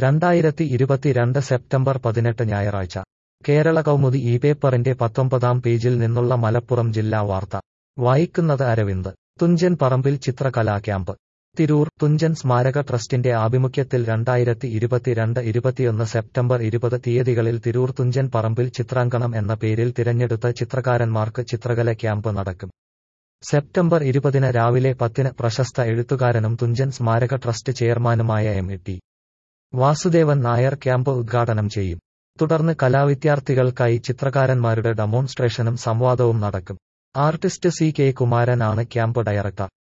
രണ്ടായിരത്തി ഇരുപത്തിരണ്ട് സെപ്റ്റംബർ പതിനെട്ട് ഞായറാഴ്ച കേരള കൗമുദി ഈ പേപ്പറിന്റെ പത്തൊമ്പതാം പേജിൽ നിന്നുള്ള മലപ്പുറം ജില്ലാ വാർത്ത വായിക്കുന്നത് അരവിന്ദ് തുഞ്ചൻ പറമ്പിൽ ചിത്രകലാ ക്യാമ്പ് തിരൂർ തുഞ്ചൻ സ്മാരക ട്രസ്റ്റിന്റെ ആഭിമുഖ്യത്തിൽ രണ്ടായിരത്തി ഇരുപത്തിരണ്ട് ഇരുപത്തിയൊന്ന് സെപ്റ്റംബർ ഇരുപത് തീയതികളിൽ തിരൂർ തുഞ്ചൻ പറമ്പിൽ ചിത്രാങ്കണം എന്ന പേരിൽ തിരഞ്ഞെടുത്ത ചിത്രകാരന്മാർക്ക് ചിത്രകല ക്യാമ്പ് നടക്കും സെപ്റ്റംബർ ഇരുപതിന് രാവിലെ പത്തിന് പ്രശസ്ത എഴുത്തുകാരനും തുഞ്ചൻ സ്മാരക ട്രസ്റ്റ് ചെയർമാനുമായ M E T Vasudevan Nair camp ഉദ്ഘാടനം ചെയ്യും തുടർന്ന് കലാവിദ്യാർത്ഥികൾക്കായി ചിത്രകാരന്മാരുടെ ഡെമോൺസ്ട്രേഷനും സംവാദവും നടക്കും ആർട്ടിസ്റ്റ് സി കെ കുമാരൻ ആണ് ക്യാമ്പ് ഡയറക്ടർ